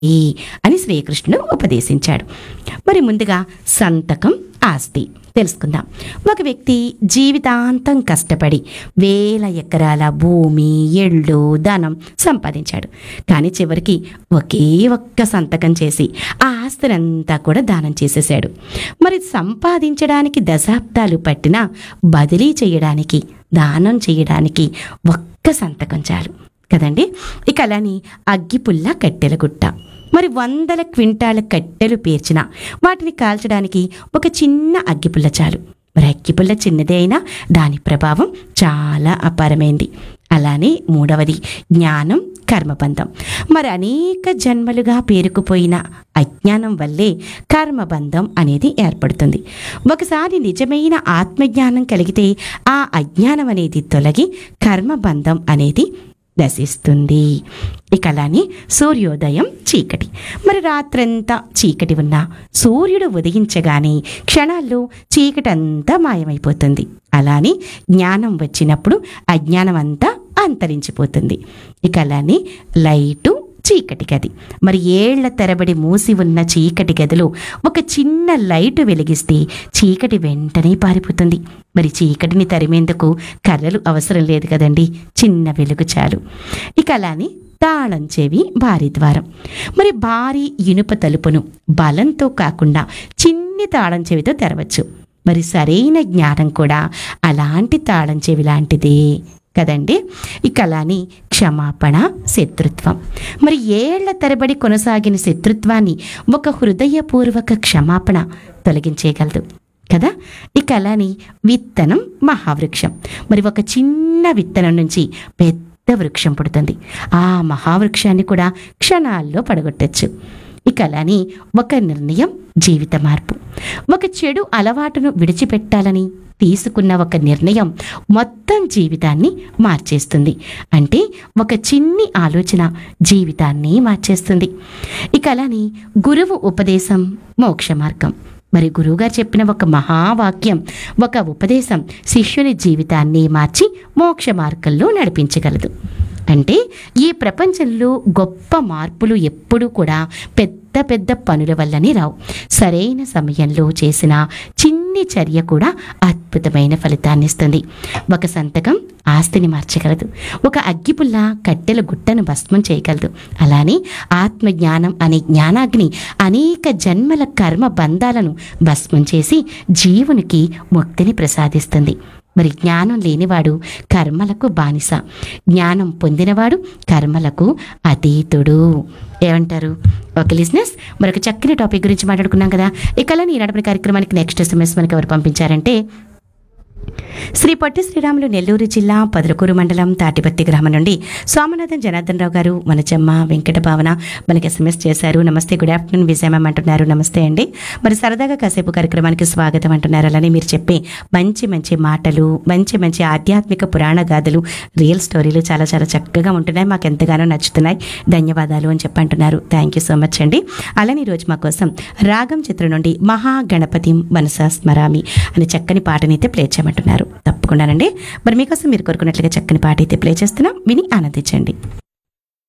ఈ అని శ్రీకృష్ణుడు ఉపదేశించాడు మరి ముందుగా సంతకం ఆస్తి తెలుసుకుందాం ఒక వ్యక్తి జీవితాంతం కష్టపడి వేల ఎకరాల భూమి ఎళ్ళు ధనం సంపాదించాడు కానీ చివరికి ఒకే ఒక్క సంతకం చేసి ఆ ఆస్తినంతా కూడా దానం చేసేశాడు మరి సంపాదించడానికి దశాబ్దాలు పట్టినా బదిలీ చేయడానికి దానం చేయడానికి ఒక్క సంతకం చాలు కదండి ఇక అలాని అగ్గిపుల్ల కట్టెల గుట్ట మరి వందల క్వింటాల కట్టెలు పేర్చిన వాటిని కాల్చడానికి ఒక చిన్న అగ్గిపుల్ల చాలు మరి అగ్గిపుల్ల చిన్నదే అయినా దాని ప్రభావం చాలా అపారమైంది అలానే మూడవది జ్ఞానం కర్మబంధం మరి అనేక జన్మలుగా పేరుకుపోయిన అజ్ఞానం వల్లే కర్మబంధం అనేది ఏర్పడుతుంది ఒకసారి నిజమైన ఆత్మజ్ఞానం కలిగితే ఆ అజ్ఞానం అనేది తొలగి కర్మబంధం అనేది నశిస్తుంది ఇక అలానే సూర్యోదయం చీకటి మరి రాత్రంతా చీకటి ఉన్నా సూర్యుడు ఉదయించగానే క్షణాల్లో చీకటంతా మాయమైపోతుంది అలానే జ్ఞానం వచ్చినప్పుడు అజ్ఞానం అంతా అంతరించిపోతుంది ఇక అలానే లైటు చీకటి గది మరి ఏళ్ల తరబడి మూసి ఉన్న చీకటి గదిలో ఒక చిన్న లైటు వెలిగిస్తే చీకటి వెంటనే పారిపోతుంది మరి చీకటిని తరిమేందుకు కర్రలు అవసరం లేదు కదండి చిన్న వెలుగు చాలు ఇక అలానే తాళం చెవి భారీ ద్వారం మరి భారీ ఇనుప తలుపును బలంతో కాకుండా చిన్ని తాళం చెవితో తెరవచ్చు మరి సరైన జ్ఞానం కూడా అలాంటి తాళం చెవి లాంటిదే కదండి ఇక అలాని క్షమాపణ శత్రుత్వం మరి ఏళ్ల తరబడి కొనసాగిన శత్రుత్వాన్ని ఒక హృదయపూర్వక క్షమాపణ తొలగించేయగలదు కదా ఇక అలాని విత్తనం మహావృక్షం మరి ఒక చిన్న విత్తనం నుంచి పెద్ద వృక్షం పుడుతుంది ఆ మహావృక్షాన్ని కూడా క్షణాల్లో పడగొట్టచ్చు ఇక అలాని ఒక నిర్ణయం జీవిత మార్పు ఒక చెడు అలవాటును విడిచిపెట్టాలని తీసుకున్న ఒక నిర్ణయం మొత్తం జీవితాన్ని మార్చేస్తుంది అంటే ఒక చిన్ని ఆలోచన జీవితాన్ని మార్చేస్తుంది ఇక అలాని గురువు ఉపదేశం మోక్ష మార్గం మరి గురువుగారు చెప్పిన ఒక మహావాక్యం ఒక ఉపదేశం శిష్యుని జీవితాన్ని మార్చి మోక్ష మార్గంలో నడిపించగలదు అంటే ఈ ప్రపంచంలో గొప్ప మార్పులు ఎప్పుడూ కూడా పెద్ద పెద్ద పనుల వల్లనే రావు సరైన సమయంలో చేసిన చిన్ని చర్య కూడా అద్భుతమైన ఫలితాన్ని ఇస్తుంది ఒక సంతకం ఆస్తిని మార్చగలదు ఒక అగ్గిపుల్ల కట్టెల గుట్టను భస్మం చేయగలదు అలానే ఆత్మజ్ఞానం అనే జ్ఞానాగ్ని అనేక జన్మల కర్మ బంధాలను భస్మం చేసి జీవునికి ముక్తిని ప్రసాదిస్తుంది మరి జ్ఞానం లేనివాడు కర్మలకు బానిస జ్ఞానం పొందినవాడు కర్మలకు అతీతుడు ఏమంటారు ఓకే లిజినెస్ మరొక చక్కని టాపిక్ గురించి మాట్లాడుకున్నాం కదా ఇక ఈనాటి కార్యక్రమానికి నెక్స్ట్ ఎస్ఎంఎస్ మనకి ఎవరు పంపించారంటే శ్రీ పొట్టి శ్రీరాములు నెల్లూరు జిల్లా పదరకూరు మండలం తాటిపత్తి గ్రామం నుండి సోమనాథన్ జనార్దన్ రావు గారు మనచమ్మ వెంకట భావన మనకి ఎస్ఎంఎస్ చేశారు నమస్తే గుడ్ ఆఫ్టర్నూన్ విజయమ్మ అంటున్నారు నమస్తే అండి మరి సరదాగా కాసేపు కార్యక్రమానికి స్వాగతం అంటున్నారు అలానే మీరు చెప్పే మంచి మంచి మాటలు మంచి మంచి ఆధ్యాత్మిక పురాణ గాథలు రియల్ స్టోరీలు చాలా చాలా చక్కగా ఉంటున్నాయి మాకు ఎంతగానో నచ్చుతున్నాయి ధన్యవాదాలు అని చెప్పి అంటున్నారు థ్యాంక్ యూ సో మచ్ అండి అలానే ఈరోజు మా కోసం రాగం చిత్రం నుండి మహాగణపతి మనసా స్మరామి అనే చక్కని పాటని అయితే ప్లే చేయమంటున్నారు తప్పకుండానండి మరి మీకోసం మీరు కోరుకున్నట్లుగా చక్కని పాట అయితే ప్లే చేస్తున్నాం విని ఆనందించండి